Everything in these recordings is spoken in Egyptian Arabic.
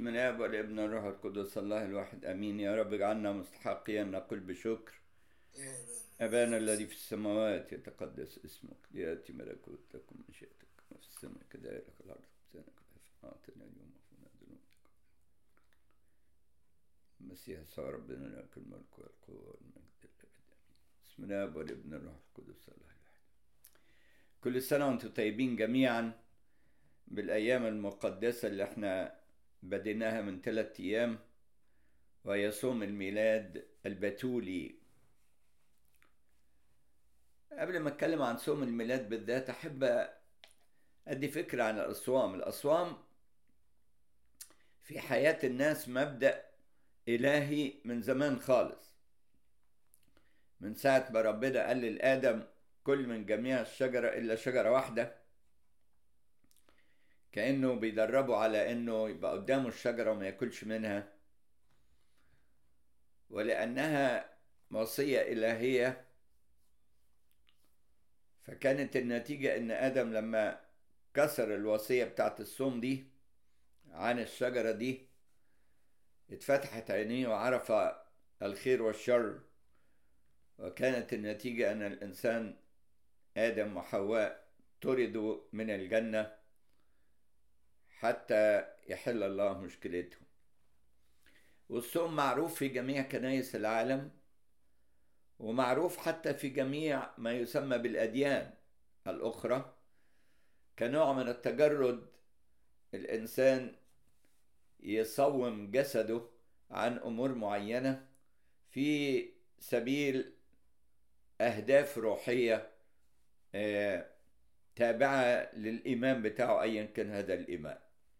بسم الله والابن الروح القدس الله الواحد امين يا رب اجعلنا مستحقين نقول بشكر ابانا الذي في السماوات يتقدس اسمك لياتي ملكوتك ومشيئتك وفي السماء كذلك في الارض خبزنا اعطنا اليوم وفنا ذنوبنا المسيح يسوع ربنا لك الملك والقوه والمجد للابد امين بسم الله والابن الروح القدس الله الواحد كل سنه وانتم طيبين جميعا بالايام المقدسه اللي احنا بديناها من ثلاثة أيام وهي صوم الميلاد البتولي قبل ما أتكلم عن صوم الميلاد بالذات أحب أدي فكرة عن الأصوام الأصوام في حياة الناس مبدأ إلهي من زمان خالص من ساعة ما ربنا قال لآدم كل من جميع الشجرة إلا شجرة واحدة كأنه بيدربه على إنه يبقى قدامه الشجرة وما ياكلش منها ولأنها وصية إلهية فكانت النتيجة إن آدم لما كسر الوصية بتاعت الصوم دي عن الشجرة دي اتفتحت عينيه وعرف الخير والشر وكانت النتيجة أن الإنسان آدم وحواء طردوا من الجنة حتى يحل الله مشكلتهم والصوم معروف في جميع كنايس العالم ومعروف حتى في جميع ما يسمى بالأديان الأخرى كنوع من التجرد الإنسان يصوم جسده عن أمور معينة في سبيل أهداف روحية تابعة للإيمان بتاعه أيا كان هذا الإيمان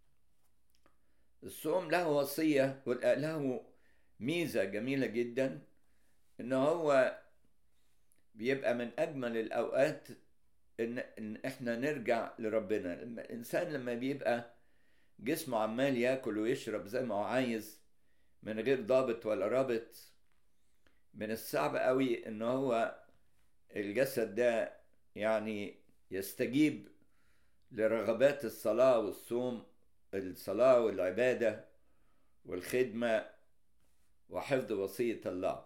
الصوم له وصية له ميزة جميلة جدا إن هو بيبقى من أجمل الأوقات إن, إن إحنا نرجع لربنا لما الإنسان لما بيبقى جسمه عمال ياكل ويشرب زي ما هو عايز من غير ضابط ولا رابط من الصعب قوي إن هو الجسد ده يعني يستجيب لرغبات الصلاة والصوم الصلاة والعبادة والخدمة وحفظ وصية الله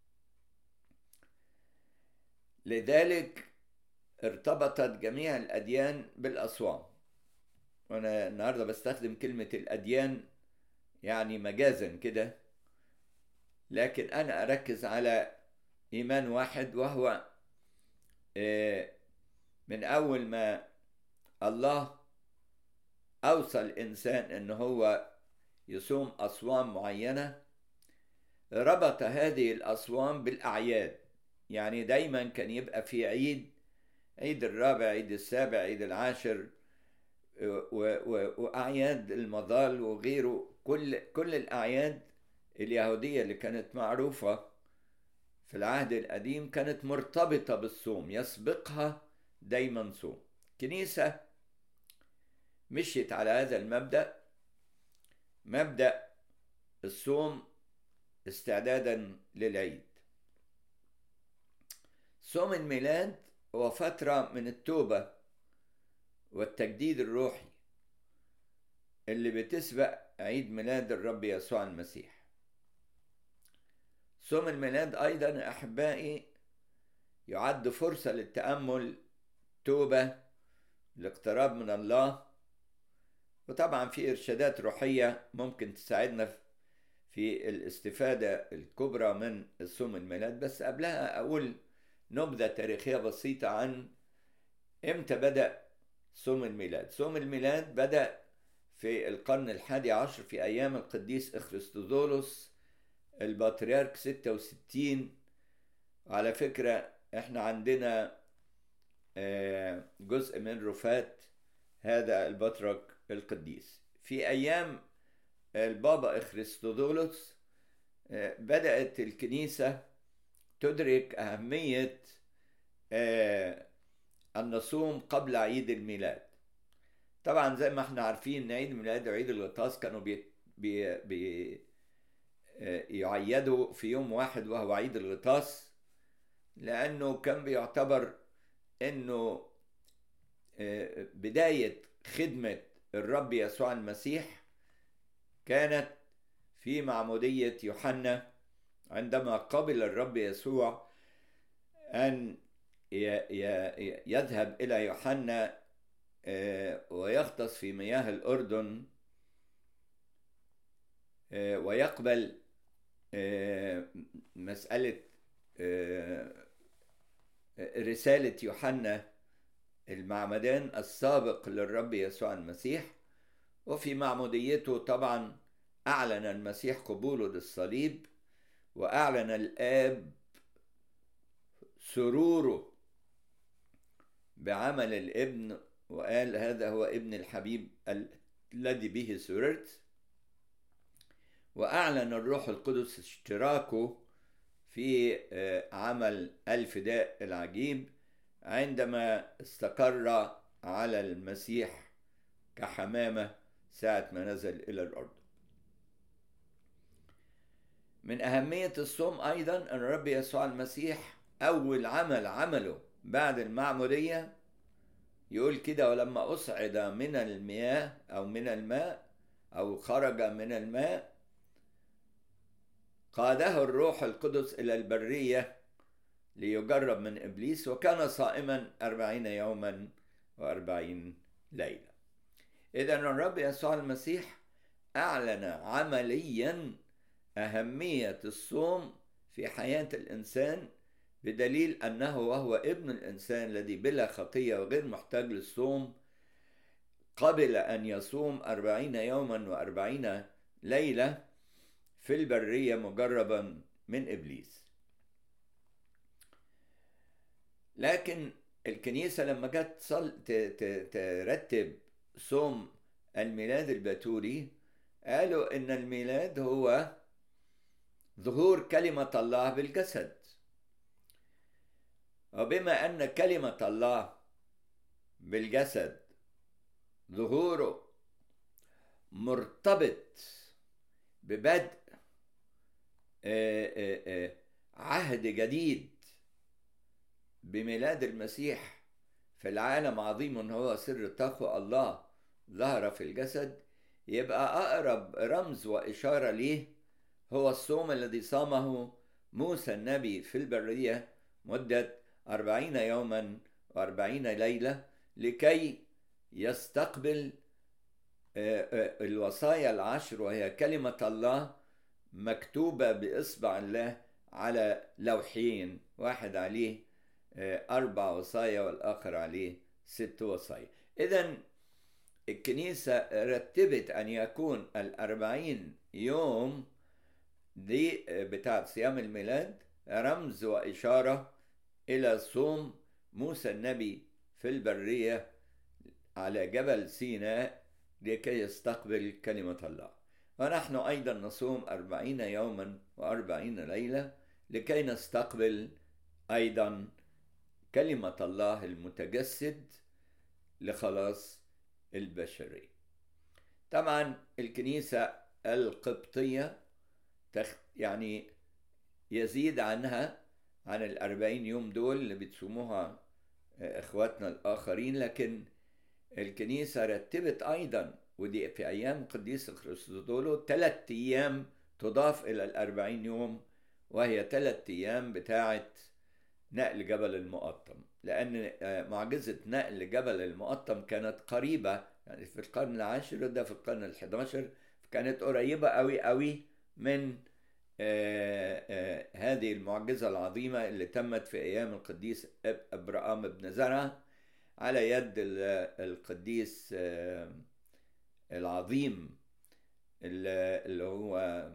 لذلك ارتبطت جميع الأديان بالأصوام وأنا النهاردة بستخدم كلمة الأديان يعني مجازا كده لكن أنا أركز على إيمان واحد وهو من أول ما الله أوصى الإنسان إن هو يصوم أصوام معينة ربط هذه الأصوام بالأعياد يعني دايما كان يبقى في عيد عيد الرابع عيد السابع عيد العاشر وأعياد المظال وغيره كل كل الأعياد اليهودية اللي كانت معروفة في العهد القديم كانت مرتبطة بالصوم يسبقها دايما صوم كنيسة مشيت على هذا المبدأ مبدأ الصوم استعدادا للعيد صوم الميلاد هو فترة من التوبة والتجديد الروحي اللي بتسبق عيد ميلاد الرب يسوع المسيح صوم الميلاد أيضا أحبائي يعد فرصة للتأمل توبة الاقتراب من الله وطبعا في إرشادات روحية ممكن تساعدنا في الاستفادة الكبرى من الصوم الميلاد بس قبلها أقول نبذة تاريخية بسيطة عن إمتى بدأ صوم الميلاد صوم الميلاد بدأ في القرن الحادي عشر في أيام القديس إخريستوذولوس البطريرك 66 على فكرة احنا عندنا جزء من رفات هذا البطرك القديس في أيام البابا إخريستودولوس بدأت الكنيسة تدرك أهمية أن نصوم قبل عيد الميلاد طبعا زي ما احنا عارفين ان عيد الميلاد وعيد الغطاس كانوا بي بي بي يعيدوا في يوم واحد وهو عيد الغطاس لأنه كان بيعتبر انه بداية خدمة الرب يسوع المسيح كانت في معمودية يوحنا عندما قبل الرب يسوع أن يذهب إلى يوحنا ويغطس في مياه الأردن ويقبل مسألة رسالة يوحنا المعمدان السابق للرب يسوع المسيح وفي معموديته طبعا أعلن المسيح قبوله للصليب وأعلن الآب سروره بعمل الابن وقال هذا هو ابن الحبيب الذي به سررت وأعلن الروح القدس اشتراكه في عمل الفداء العجيب عندما استقر على المسيح كحمامة ساعة ما نزل إلى الأرض من أهمية الصوم أيضا أن الرب يسوع المسيح أول عمل عمله بعد المعمودية يقول كده ولما أصعد من المياه أو من الماء أو خرج من الماء قاده الروح القدس إلى البرية ليجرب من إبليس وكان صائما أربعين يوما وأربعين ليلة إذا الرب يسوع المسيح أعلن عمليا أهمية الصوم في حياة الإنسان بدليل أنه وهو ابن الإنسان الذي بلا خطية وغير محتاج للصوم قبل أن يصوم أربعين يوما وأربعين ليلة في البرية مجربا من إبليس لكن الكنيسة لما جت صل... ترتب صوم الميلاد البتولي قالوا إن الميلاد هو ظهور كلمة الله بالجسد وبما أن كلمة الله بالجسد ظهوره مرتبط ببدء عهد جديد بميلاد المسيح في العالم عظيم هو سر تقوى الله ظهر في الجسد يبقى أقرب رمز وإشارة ليه هو الصوم الذي صامه موسى النبي في البرية مدة أربعين يوما وأربعين ليلة لكي يستقبل الوصايا العشر وهي كلمة الله مكتوبة بإصبع الله على لوحين واحد عليه أربع وصايا والآخر عليه ست وصايا إذا الكنيسة رتبت أن يكون الأربعين يوم دي بتاعة صيام الميلاد رمز وإشارة إلى صوم موسى النبي في البرية على جبل سيناء لكي يستقبل كلمة الله ونحن أيضا نصوم أربعين يوما وأربعين ليلة لكي نستقبل أيضا كلمة الله المتجسد لخلاص البشرية طبعا الكنيسة القبطية يعني يزيد عنها عن الأربعين يوم دول اللي بتصوموها إخواتنا الآخرين لكن الكنيسة رتبت أيضا ودي في أيام قديس خريستودولو ثلاث أيام تضاف إلى الأربعين يوم وهي ثلاث أيام بتاعة نقل جبل المقطم لأن معجزة نقل جبل المقطم كانت قريبة يعني في القرن العاشر ده في القرن الحداشر كانت قريبة أوي أوي من آآ آآ هذه المعجزة العظيمة اللي تمت في أيام القديس أبرام بن زرع على يد القديس العظيم اللي هو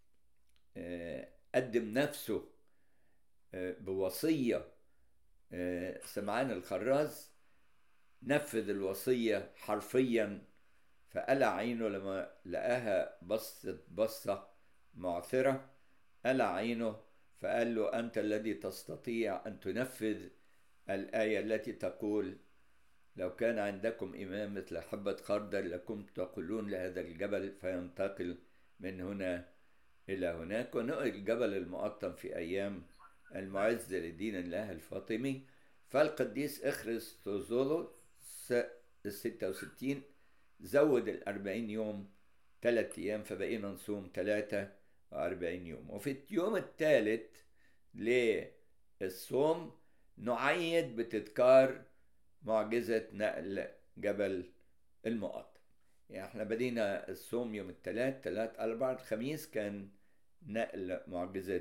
قدم نفسه بوصية سمعان الخراز نفذ الوصية حرفيا فقلع عينه لما لقاها بصت بصة معثرة قلع عينه فقال له أنت الذي تستطيع أن تنفذ الآية التي تقول لو كان عندكم إمام مثل حبة خردل لكنتم تقولون لهذا الجبل فينتقل من هنا إلى هناك ونقل الجبل المقطم في أيام المعز لدين الله الفاطمي فالقديس إخريستوزولو الستة وستين زود الأربعين يوم ثلاثة أيام فبقينا نصوم ثلاثة وأربعين يوم وفي اليوم الثالث للصوم نعيد بتذكار معجزة نقل جبل المقطم يعني احنا بدينا الصوم يوم الثلاث ثلاث أربعة الخميس كان نقل معجزة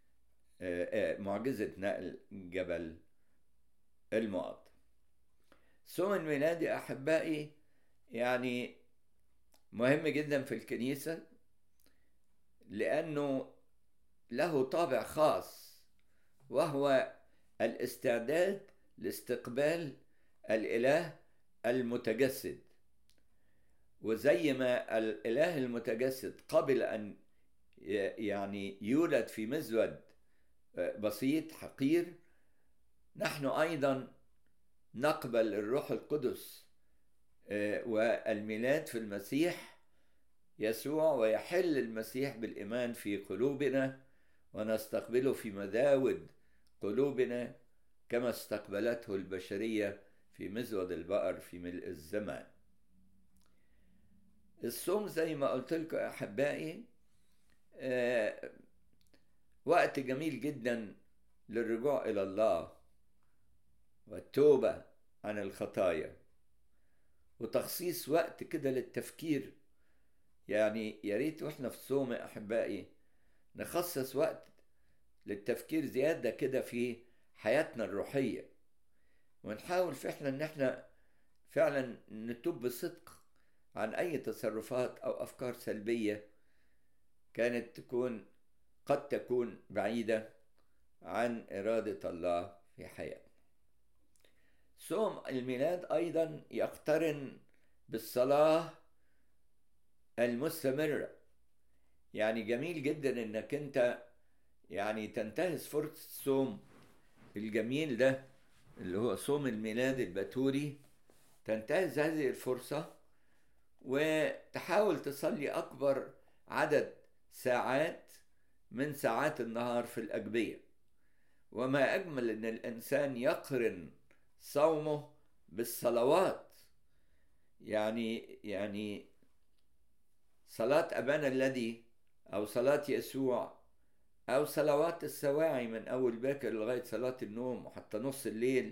معجزة نقل جبل المقطم صوم الميلاد يا أحبائي يعني مهم جدا في الكنيسة لأنه له طابع خاص وهو الاستعداد لاستقبال الإله المتجسد وزي ما الإله المتجسد قبل أن يعني يولد في مزود بسيط حقير نحن أيضا نقبل الروح القدس والميلاد في المسيح يسوع ويحل المسيح بالإيمان في قلوبنا ونستقبله في مذاود قلوبنا كما استقبلته البشرية في مزود البقر في ملء الزمان الصوم زي ما قلت لكم أحبائي آه وقت جميل جدا للرجوع إلى الله والتوبة عن الخطايا وتخصيص وقت كده للتفكير يعني يا ريت واحنا في الصوم يا احبائي نخصص وقت للتفكير زياده كده في حياتنا الروحيه ونحاول فعلا ان احنا فعلا نتوب بصدق عن اي تصرفات او افكار سلبيه كانت تكون قد تكون بعيده عن اراده الله في حياتنا صوم الميلاد ايضا يقترن بالصلاه المستمره يعني جميل جدا انك انت يعني تنتهز فرصه الصوم الجميل ده اللي هو صوم الميلاد البتوري تنتهز هذه الفرصه وتحاول تصلي اكبر عدد ساعات من ساعات النهار في الاجبيه وما اجمل ان الانسان يقرن صومه بالصلوات يعني يعني صلاة أبانا الذي أو صلاة يسوع أو صلوات السواعي من أول باكر لغاية صلاة النوم وحتى نص الليل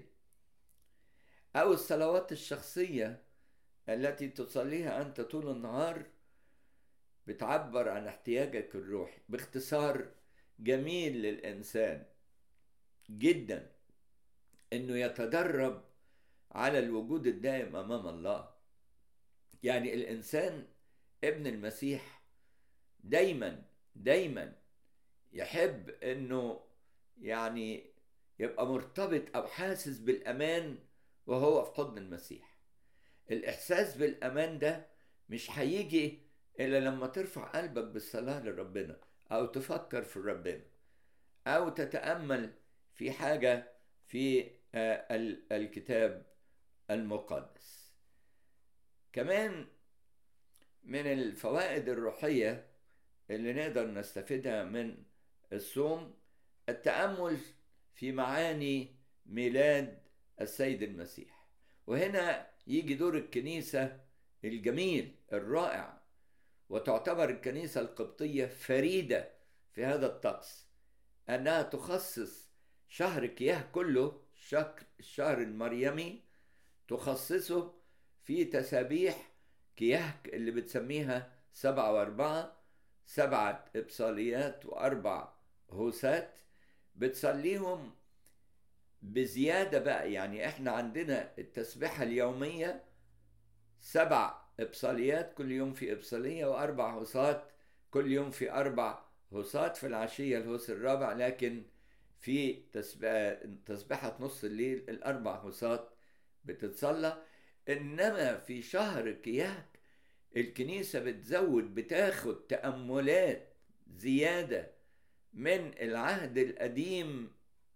أو الصلوات الشخصية التي تصليها أنت طول النهار بتعبر عن احتياجك الروحي باختصار جميل للإنسان جدا انه يتدرب على الوجود الدائم امام الله يعني الانسان ابن المسيح دايما دايما يحب انه يعني يبقى مرتبط او حاسس بالامان وهو في حضن المسيح الاحساس بالامان ده مش هيجي الا لما ترفع قلبك بالصلاه لربنا او تفكر في ربنا او تتامل في حاجه في الكتاب المقدس كمان من الفوائد الروحية اللي نقدر نستفيدها من الصوم التأمل في معاني ميلاد السيد المسيح وهنا يجي دور الكنيسة الجميل الرائع وتعتبر الكنيسة القبطية فريدة في هذا الطقس أنها تخصص شهر كياه كله شهر الشهر المريمي تخصصه في تسابيح كياه اللي بتسميها سبعة وأربعة سبعة إبصاليات وأربع هوسات بتصليهم بزيادة بقى يعني إحنا عندنا التسبيحة اليومية سبع إبصاليات كل يوم في إبصالية وأربع هوسات كل يوم في أربع هوسات في العشية الهوس الرابع لكن في تسبيحة نص الليل الأربع هوسات بتتصلى إنما في شهر كياك الكنيسة بتزود بتاخد تأملات زيادة من العهد القديم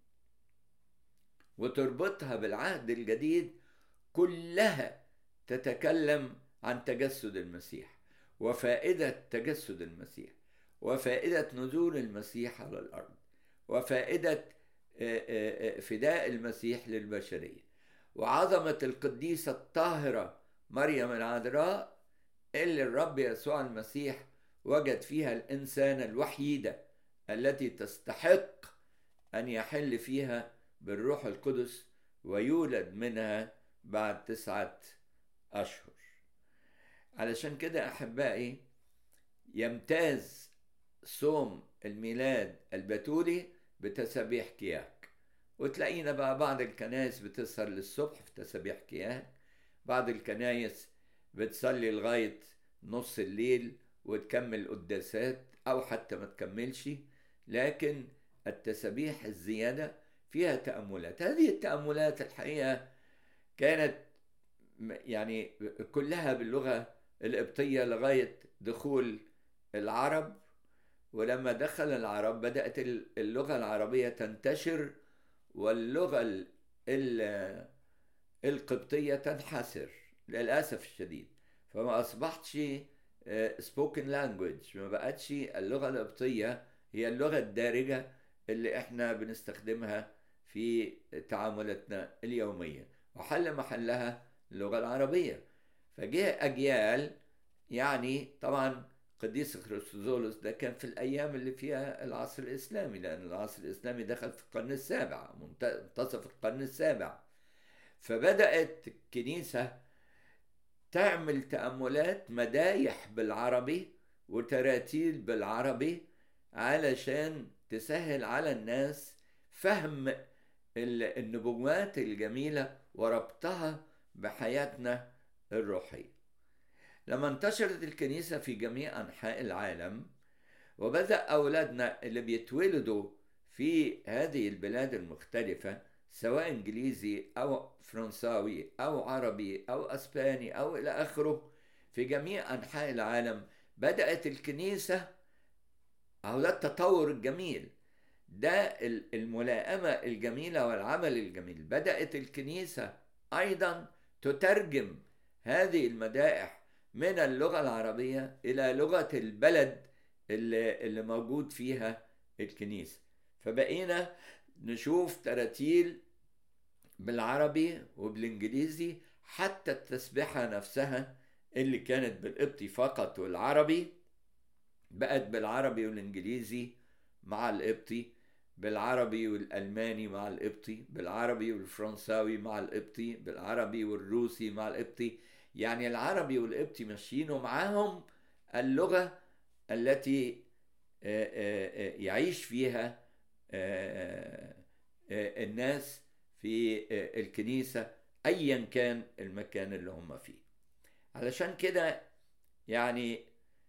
وتربطها بالعهد الجديد كلها تتكلم عن تجسد المسيح وفائدة تجسد المسيح وفائدة نزول المسيح على الأرض وفائدة فداء المسيح للبشرية وعظمة القديسة الطاهرة مريم العذراء اللي الرب يسوع المسيح وجد فيها الإنسان الوحيدة التي تستحق أن يحل فيها بالروح القدس ويولد منها بعد تسعة أشهر علشان كده أحبائي يمتاز صوم الميلاد البتولي بتسابيح كياك وتلاقينا بقى بعض الكنائس بتسهر للصبح في تسابيح كياك بعض الكنائس بتصلي لغاية نص الليل وتكمل قداسات أو حتى ما تكملش لكن التسابيح الزيادة فيها تأملات هذه التأملات الحقيقة كانت يعني كلها باللغة القبطية لغاية دخول العرب ولما دخل العرب بدأت اللغة العربية تنتشر واللغة القبطية تنحسر للأسف الشديد فما أصبحتش سبوكن لانجويج ما بقتش اللغة القبطية هي اللغة الدارجة اللي احنا بنستخدمها في تعاملاتنا اليومية وحل محلها اللغة العربية فجاء أجيال يعني طبعا قديس خريستوزولوس ده كان في الأيام اللي فيها العصر الإسلامي لأن العصر الإسلامي دخل في القرن السابع منتصف القرن السابع فبدأت الكنيسة تعمل تأملات مدايح بالعربي وتراتيل بالعربي علشان تسهل على الناس فهم النبوات الجميلة وربطها بحياتنا الروحية لما انتشرت الكنيسة في جميع أنحاء العالم وبدأ أولادنا اللي بيتولدوا في هذه البلاد المختلفة سواء إنجليزي أو فرنساوي أو عربي أو أسباني أو إلى آخره في جميع أنحاء العالم بدأت الكنيسة أو ده التطور الجميل ده الملائمة الجميلة والعمل الجميل بدأت الكنيسة أيضا تترجم هذه المدائح من اللغة العربية إلى لغة البلد اللي, اللي موجود فيها الكنيسة فبقينا نشوف تراتيل بالعربي وبالإنجليزي حتى التسبيحة نفسها اللي كانت بالقبطي فقط والعربي بقت بالعربي والإنجليزي مع القبطي بالعربي والألماني مع القبطي بالعربي والفرنساوي مع القبطي بالعربي والروسي مع القبطي يعني العربي والقبطي ماشيين ومعاهم اللغة التي يعيش فيها الناس في الكنيسة أيا كان المكان اللي هم فيه علشان كده يعني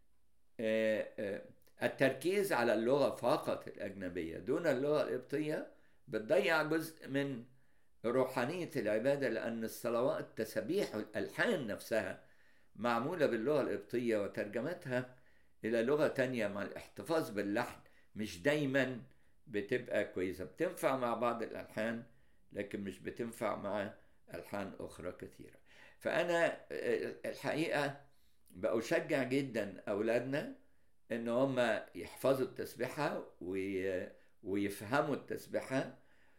التركيز على اللغة فقط الأجنبية دون اللغة القبطية بتضيع جزء من روحانية العبادة لأن الصلوات التسابيح والألحان نفسها معمولة باللغة القبطية وترجمتها إلى لغة تانية مع الاحتفاظ باللحن مش دايما بتبقى كويسة بتنفع مع بعض الألحان لكن مش بتنفع مع ألحان أخرى كثيرة فأنا الحقيقة بأشجع جدا أولادنا إن هم يحفظوا التسبيحة ويفهموا التسبيحة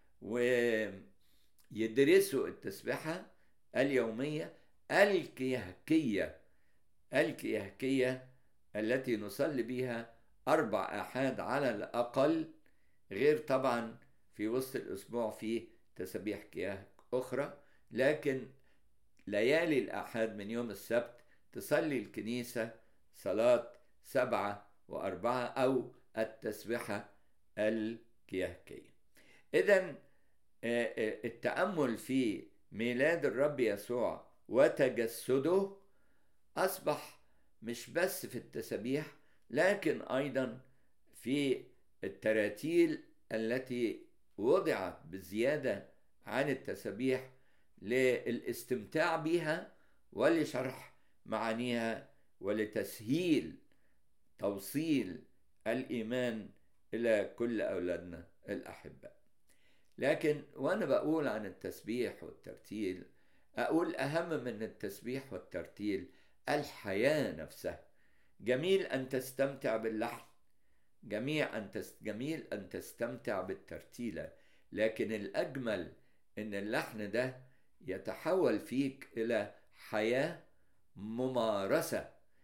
ويدرسوا التسبيحة اليومية الكيهكية الكيهكية التي نصلي بها أربع آحاد على الأقل غير طبعا في وسط الأسبوع في تسابيح كياهك أخرى لكن ليالي الآحاد من يوم السبت تصلي الكنيسة صلاة سبعة وأربعة أو التسبحة الكيهكية إذا التأمل في ميلاد الرب يسوع وتجسده أصبح مش بس في التسابيح لكن أيضا في التراتيل التي وضعت بزيادة عن التسابيح للاستمتاع بها ولشرح معانيها ولتسهيل توصيل الإيمان إلى كل أولادنا الأحباء لكن وأنا بقول عن التسبيح والترتيل أقول أهم من التسبيح والترتيل الحياة نفسها جميل أن تستمتع باللحن جميع أن تست... جميل أن تستمتع بالترتيلة لكن الأجمل أن اللحن ده يتحول فيك إلى حياة ممارسة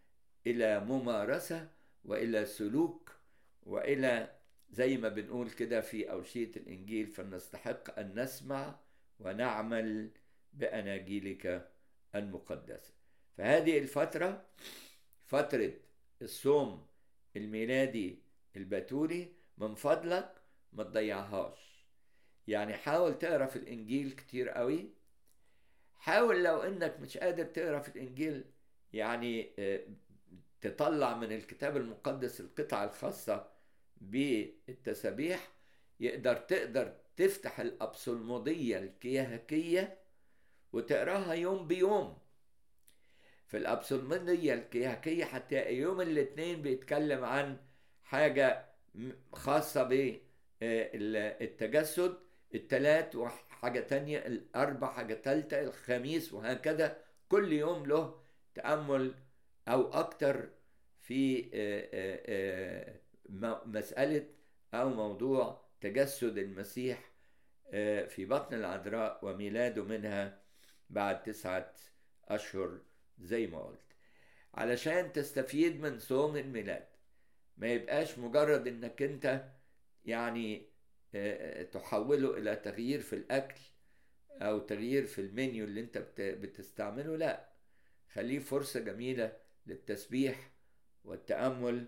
إلى ممارسة وإلى سلوك وإلى زي ما بنقول كده في أوشية الإنجيل فنستحق أن نسمع ونعمل بأناجيلك المقدسة فهذه الفترة فترة الصوم الميلادي البتولي من فضلك ما تضيعهاش يعني حاول تقرا في الانجيل كتير قوي حاول لو انك مش قادر تقرا في الانجيل يعني تطلع من الكتاب المقدس القطع الخاصه بالتسابيح يقدر تقدر تفتح الابصلموديه الكيهكيه وتقراها يوم بيوم في الابصلموديه الكيهكيه حتى يوم الاثنين بيتكلم عن حاجه خاصه بالتجسد التلات وحاجة تانية الأربع حاجة تالتة الخميس وهكذا كل يوم له تأمل أو أكتر في مسألة أو موضوع تجسد المسيح في بطن العذراء وميلاده منها بعد تسعة أشهر زي ما قلت علشان تستفيد من صوم الميلاد ما يبقاش مجرد انك انت يعني تحوله الى تغيير في الاكل او تغيير في المنيو اللي انت بتستعمله لا خليه فرصة جميلة للتسبيح والتأمل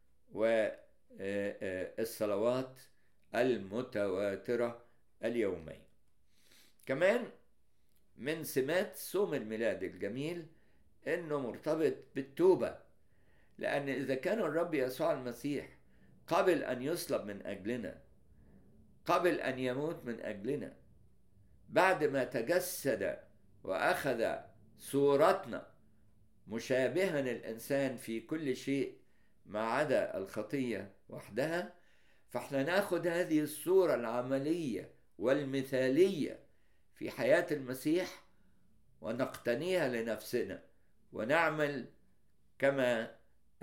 والصلوات المتواترة اليومية كمان من سمات صوم الميلاد الجميل انه مرتبط بالتوبة لان اذا كان الرب يسوع المسيح قبل ان يصلب من اجلنا قبل ان يموت من اجلنا بعد ما تجسد واخذ صورتنا مشابها الانسان في كل شيء ما عدا الخطيه وحدها فاحنا ناخد هذه الصوره العمليه والمثاليه في حياه المسيح ونقتنيها لنفسنا ونعمل كما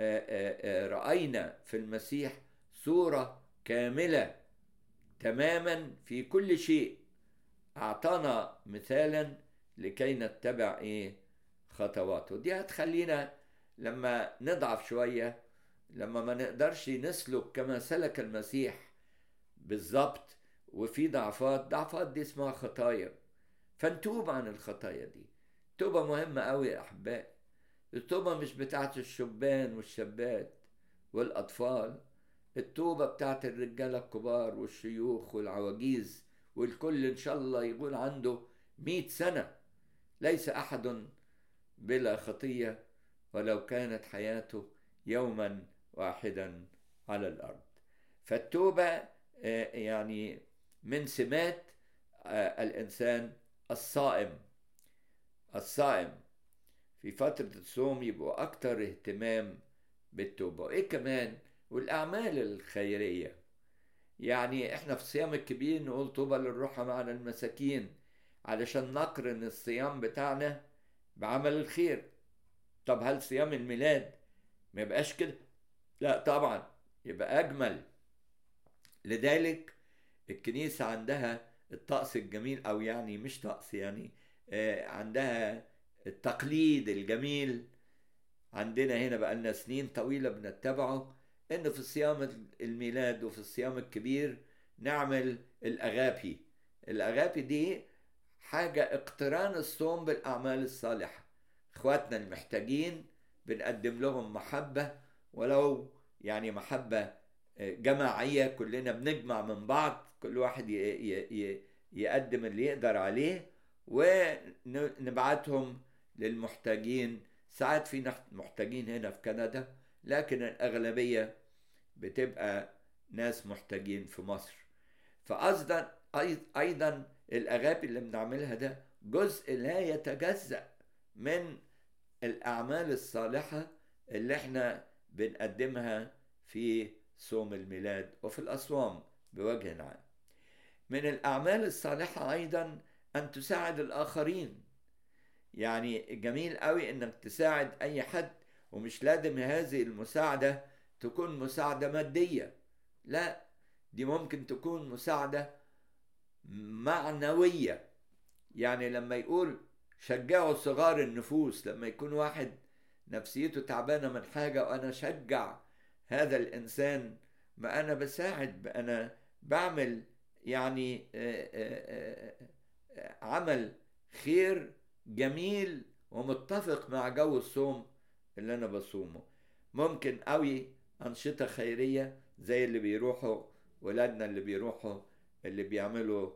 راينا في المسيح صوره كامله تماما في كل شيء اعطانا مثالا لكي نتبع ايه خطواته دي هتخلينا لما نضعف شويه لما ما نقدرش نسلك كما سلك المسيح بالظبط وفي ضعفات ضعفات دي اسمها خطايا فنتوب عن الخطايا دي توبه مهمه قوي يا احبائي التوبه مش بتاعت الشبان والشابات والاطفال التوبة بتاعت الرجالة الكبار والشيوخ والعواجيز والكل إن شاء الله يقول عنده مئة سنة ليس أحد بلا خطية ولو كانت حياته يوما واحدا على الأرض فالتوبة يعني من سمات الإنسان الصائم الصائم في فترة الصوم يبقوا أكتر اهتمام بالتوبة وإيه كمان والأعمال الخيرية يعني إحنا في الصيام الكبير نقول طوبى للرحى معنا المساكين علشان نقرن الصيام بتاعنا بعمل الخير طب هل صيام الميلاد ما يبقاش كده لا طبعا يبقى أجمل لذلك الكنيسة عندها الطقس الجميل أو يعني مش طقس يعني عندها التقليد الجميل عندنا هنا بقى لنا سنين طويلة بنتبعه ان في صيام الميلاد وفي الصيام الكبير نعمل الاغابي الاغابي دي حاجة اقتران الصوم بالاعمال الصالحة اخواتنا المحتاجين بنقدم لهم محبة ولو يعني محبة جماعية كلنا بنجمع من بعض كل واحد يقدم اللي يقدر عليه ونبعتهم للمحتاجين ساعات في محتاجين هنا في كندا لكن الأغلبية بتبقى ناس محتاجين في مصر فأيضا أيضا الأغابي اللي بنعملها ده جزء لا يتجزأ من الأعمال الصالحة اللي احنا بنقدمها في صوم الميلاد وفي الأصوام بوجه عام من الأعمال الصالحة أيضا أن تساعد الآخرين يعني جميل قوي إنك تساعد أي حد ومش لازم هذه المساعدة تكون مساعدة مادية لا دي ممكن تكون مساعدة معنوية يعني لما يقول شجعوا صغار النفوس لما يكون واحد نفسيته تعبانة من حاجة وأنا أشجع هذا الإنسان ما أنا بساعد أنا بعمل يعني عمل خير جميل ومتفق مع جو الصوم اللي أنا بصومه ممكن قوي أنشطة خيرية زي اللي بيروحوا ولادنا اللي بيروحوا اللي بيعملوا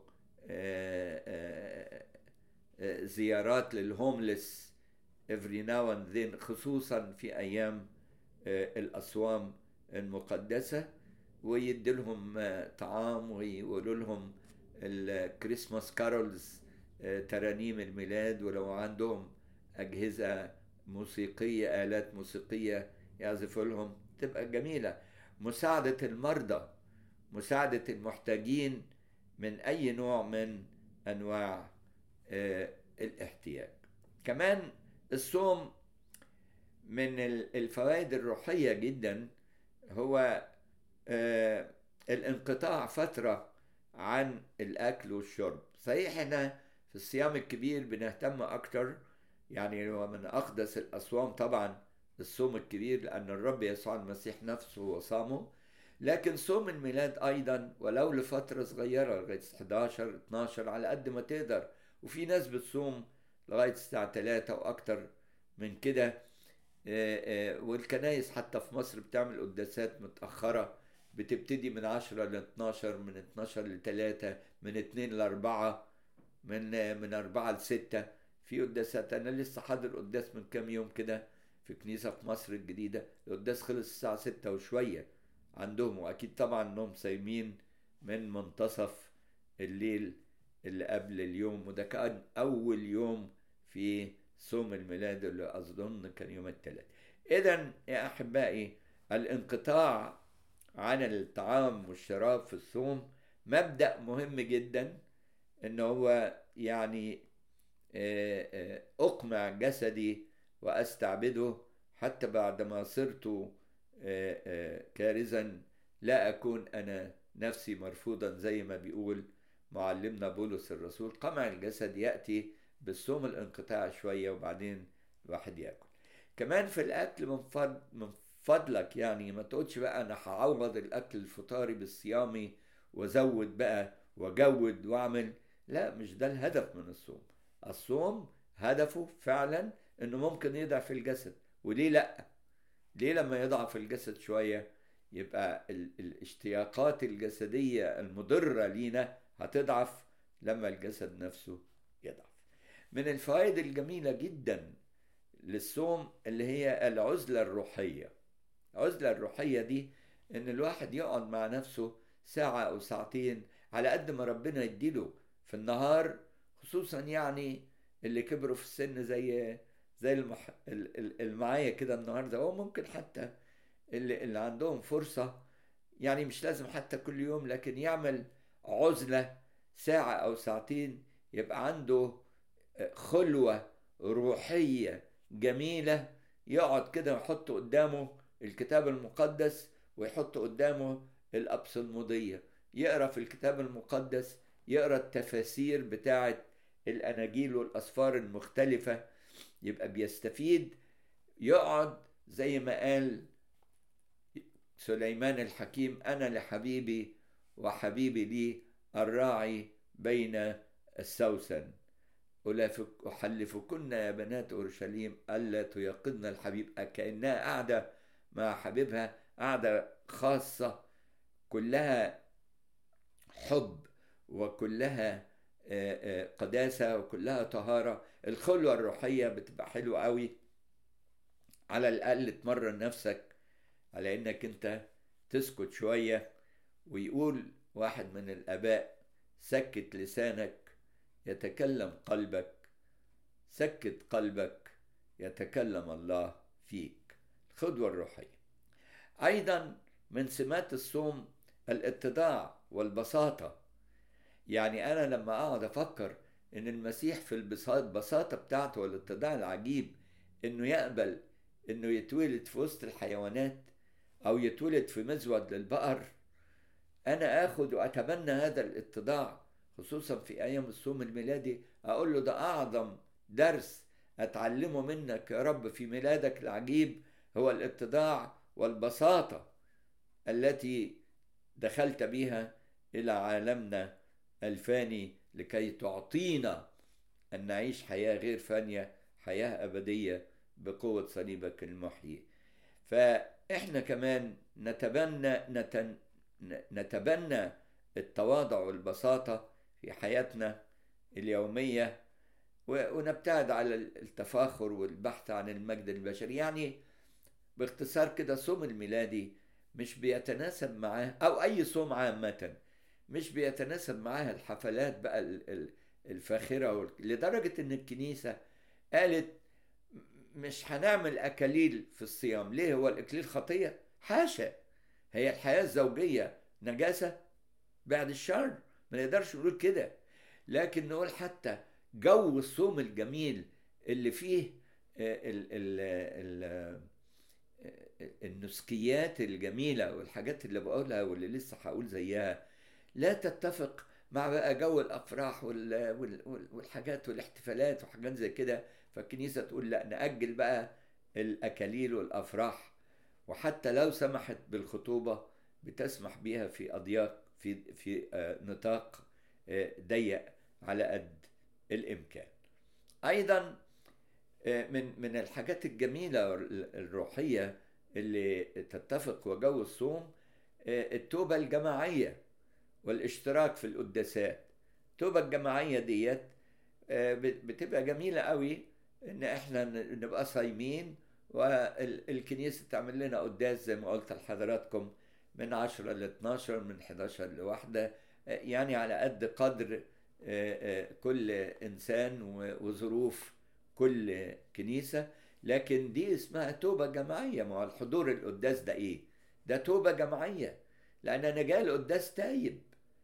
زيارات للهوملس every now and then خصوصا في أيام الأصوام المقدسة ويديلهم طعام ويقولوا لهم الكريسماس كارولز ترانيم الميلاد ولو عندهم أجهزة موسيقية آلات موسيقية يعزفوا لهم تبقى جميلة مساعدة المرضى مساعدة المحتاجين من أي نوع من أنواع الاحتياج كمان الصوم من الفوائد الروحية جدا هو الانقطاع فترة عن الأكل والشرب صحيح احنا في الصيام الكبير بنهتم أكتر يعني هو من أقدس الأصوام طبعا الصوم الكبير لأن الرب يسوع المسيح نفسه وصامه لكن صوم الميلاد أيضا ولو لفترة صغيرة لغاية 11 12 على قد ما تقدر وفي ناس بتصوم لغاية الساعة 3 وأكتر من كده والكنايس حتى في مصر بتعمل قداسات متأخرة بتبتدي من 10 ل 12 من 12 ل 3 من 2 ل 4 من من 4 ل 6 في قداسات انا لسه حاضر قداس من كام يوم كده في كنيسة في مصر الجديدة القداس خلص الساعة 6 وشوية عندهم واكيد طبعا انهم صايمين من منتصف الليل اللي قبل اليوم وده كان اول يوم في صوم الميلاد اللي اظن كان يوم الثلاث اذا يا احبائي الانقطاع عن الطعام والشراب في الصوم مبدا مهم جدا ان هو يعني اقمع جسدي واستعبده حتى بعدما صرت كارزا لا اكون انا نفسي مرفوضا زي ما بيقول معلمنا بولس الرسول قمع الجسد ياتي بالصوم الانقطاع شويه وبعدين الواحد ياكل كمان في الاكل من فضل من فضلك يعني ما تقولش بقى انا هعوض الاكل الفطاري بالصيامي وازود بقى واجود واعمل لا مش ده الهدف من الصوم الصوم هدفه فعلا انه ممكن يضعف الجسد وليه لا ليه لما يضعف الجسد شويه يبقى الاشتياقات الجسديه المضره لينا هتضعف لما الجسد نفسه يضعف من الفوائد الجميله جدا للصوم اللي هي العزله الروحيه العزله الروحيه دي ان الواحد يقعد مع نفسه ساعه او ساعتين على قد ما ربنا يديله في النهار خصوصا يعني اللي كبروا في السن زي زي المح... المعايا كده النهارده هو ممكن حتى اللي, اللي عندهم فرصه يعني مش لازم حتى كل يوم لكن يعمل عزله ساعه او ساعتين يبقى عنده خلوه روحيه جميله يقعد كده ويحط قدامه الكتاب المقدس ويحط قدامه الأبصلمودية يقرأ في الكتاب المقدس يقرأ التفاسير بتاعة الأناجيل والأسفار المختلفة يبقى بيستفيد يقعد زي ما قال سليمان الحكيم أنا لحبيبي وحبيبي لي الراعي بين السوسن أحلفكن يا بنات أورشليم ألا تيقظن الحبيب كأنها قاعدة مع حبيبها قاعدة خاصة كلها حب وكلها قداسة وكلها طهارة الخلوة الروحية بتبقى حلوة قوي على الأقل تمرن نفسك على إنك أنت تسكت شوية ويقول واحد من الآباء سكت لسانك يتكلم قلبك سكت قلبك يتكلم الله فيك الخدوة الروحية أيضا من سمات الصوم الاتضاع والبساطة يعني أنا لما أقعد أفكر إن المسيح في البساطة بتاعته والاتضاع العجيب إنه يقبل إنه يتولد في وسط الحيوانات أو يتولد في مزود للبقر أنا آخد وأتبنى هذا الاتضاع خصوصا في أيام الصوم الميلادي أقول له ده أعظم درس أتعلمه منك يا رب في ميلادك العجيب هو الاتضاع والبساطة التي دخلت بها إلى عالمنا الفاني لكي تعطينا أن نعيش حياة غير فانية حياة أبدية بقوة صليبك المحيي فإحنا كمان نتبنى نتن نتبنى التواضع والبساطة في حياتنا اليومية ونبتعد على التفاخر والبحث عن المجد البشري يعني باختصار كده صوم الميلادي مش بيتناسب معاه أو أي صوم عامة مش بيتناسب معاه الحفلات بقى الفاخرة لدرجة إن الكنيسة قالت مش هنعمل أكاليل في الصيام ليه هو الإكليل خطية حاشا هي الحياة الزوجية نجاسة بعد الشر ما نقدرش نقول كده لكن نقول حتى جو الصوم الجميل اللي فيه ال ال ال النسكيات الجميلة والحاجات اللي بقولها واللي لسه هقول زيها لا تتفق مع بقى جو الأفراح والحاجات والاحتفالات وحاجات زي كده فالكنيسة تقول لا نأجل بقى الأكاليل والأفراح وحتى لو سمحت بالخطوبة بتسمح بيها في أضياق في في نطاق ضيق على قد الإمكان. أيضا من من الحاجات الجميلة الروحية اللي تتفق وجو الصوم التوبة الجماعية والاشتراك في القداسات. التوبة الجماعية ديت بتبقى جميلة قوي ان احنا نبقى صايمين والكنيسة تعمل لنا قداس زي ما قلت لحضراتكم من 10 ل 12 من 11 لواحدة يعني على قد قدر كل إنسان وظروف كل كنيسة لكن دي اسمها توبة جماعية ما هو الحضور القداس ده إيه؟ ده توبة جماعية لأن أنا جاي القداس تايب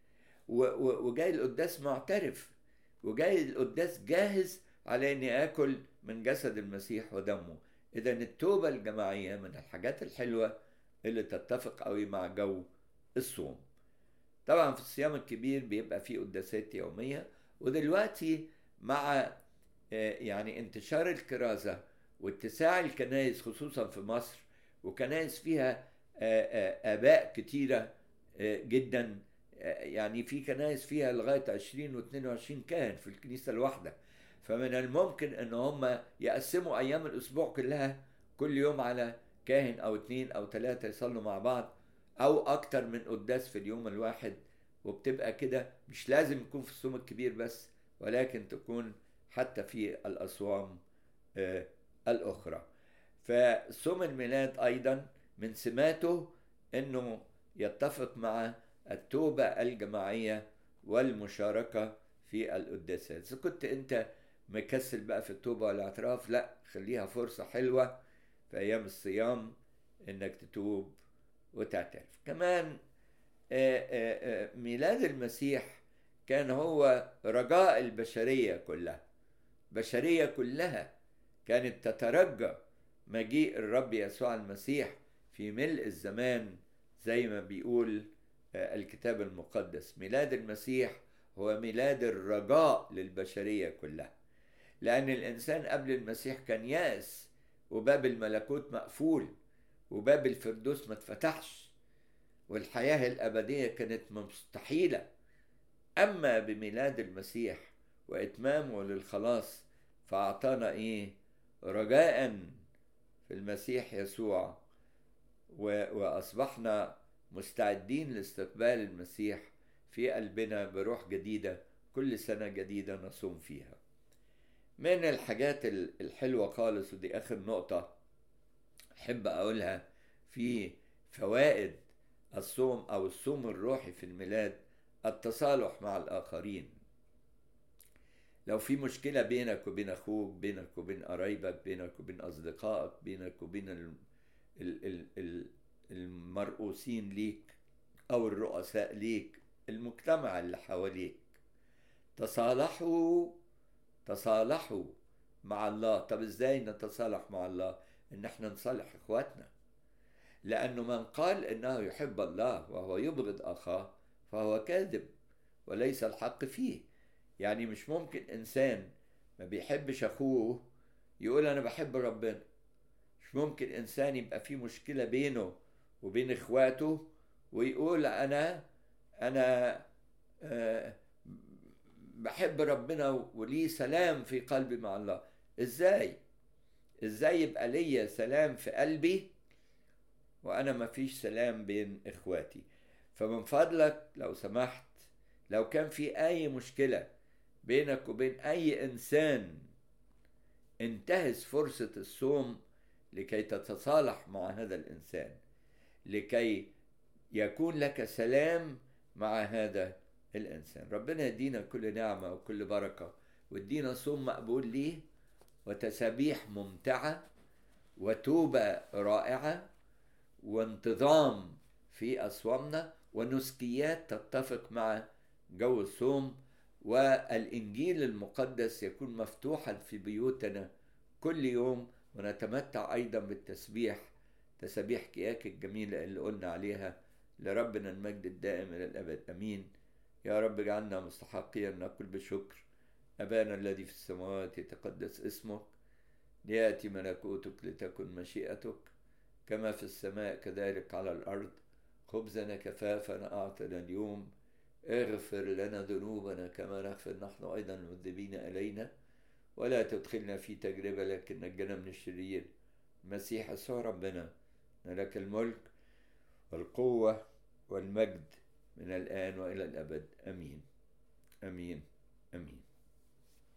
وجاي القداس معترف وجاي القداس جاهز على إني آكل من جسد المسيح ودمه إذا التوبة الجماعية من الحاجات الحلوة اللي تتفق قوي مع جو الصوم طبعا في الصيام الكبير بيبقى فيه قداسات يومية ودلوقتي مع يعني انتشار الكرازة واتساع الكنائس خصوصا في مصر وكنائس فيها آباء كتيرة جدا يعني في كنائس فيها لغاية 20 و 22 كاهن في الكنيسة الواحدة فمن الممكن ان هم يقسموا ايام الاسبوع كلها كل يوم على كاهن او اتنين او تلاتة يصلوا مع بعض او اكتر من قداس في اليوم الواحد وبتبقى كده مش لازم يكون في الصوم الكبير بس ولكن تكون حتى في الاصوام آه الاخرى فصوم الميلاد ايضا من سماته انه يتفق مع التوبة الجماعية والمشاركة في القداسات إذا كنت أنت مكسل بقى في التوبة والاعتراف لا خليها فرصة حلوة في أيام الصيام إنك تتوب وتعترف كمان آآ آآ ميلاد المسيح كان هو رجاء البشرية كلها البشرية كلها كانت تترجى مجيء الرب يسوع المسيح في ملء الزمان زي ما بيقول الكتاب المقدس ميلاد المسيح هو ميلاد الرجاء للبشرية كلها لأن الإنسان قبل المسيح كان يأس وباب الملكوت مقفول وباب الفردوس ما اتفتحش والحياة الأبدية كانت مستحيلة أما بميلاد المسيح وإتمامه للخلاص فأعطانا إيه رجاء في المسيح يسوع وأصبحنا مستعدين لاستقبال المسيح في قلبنا بروح جديدة كل سنة جديدة نصوم فيها من الحاجات الحلوة خالص ودي آخر نقطة أحب أقولها في فوائد الصوم أو الصوم الروحي في الميلاد التصالح مع الآخرين لو في مشكلة بينك وبين أخوك بينك وبين قرايبك بينك وبين أصدقائك بينك وبين ال ال ال ال المرؤوسين ليك أو الرؤساء ليك المجتمع اللي حواليك تصالحوا تصالحوا مع الله طب ازاي نتصالح مع الله ان احنا نصالح اخواتنا لانه من قال انه يحب الله وهو يبغض اخاه فهو كاذب وليس الحق فيه يعني مش ممكن انسان ما بيحبش اخوه يقول انا بحب ربنا مش ممكن انسان يبقى في مشكله بينه وبين اخواته ويقول انا انا آه بحب ربنا ولي سلام في قلبي مع الله ازاي ازاي يبقى ليا سلام في قلبي وانا ما فيش سلام بين اخواتي فمن فضلك لو سمحت لو كان في اي مشكله بينك وبين اي انسان انتهز فرصه الصوم لكي تتصالح مع هذا الانسان لكي يكون لك سلام مع هذا الانسان ربنا يدينا كل نعمه وكل بركه ويدينا صوم مقبول ليه وتسابيح ممتعه وتوبه رائعه وانتظام في اصوامنا ونسكيات تتفق مع جو الصوم والانجيل المقدس يكون مفتوحا في بيوتنا كل يوم ونتمتع ايضا بالتسبيح تسابيح كياك الجميله اللي قلنا عليها لربنا المجد الدائم الى الابد امين يا رب اجعلنا مستحقين نقول بشكر ابانا الذي في السماوات يتقدس اسمك لياتي ملكوتك لتكن مشيئتك كما في السماء كذلك على الارض خبزنا كفافنا اعطنا اليوم اغفر لنا ذنوبنا كما نغفر نحن ايضا المذنبين الينا ولا تدخلنا في تجربه لكن نجنا من الشرير المسيح يسوع ربنا لك الملك والقوه والمجد من الان والى الابد امين امين امين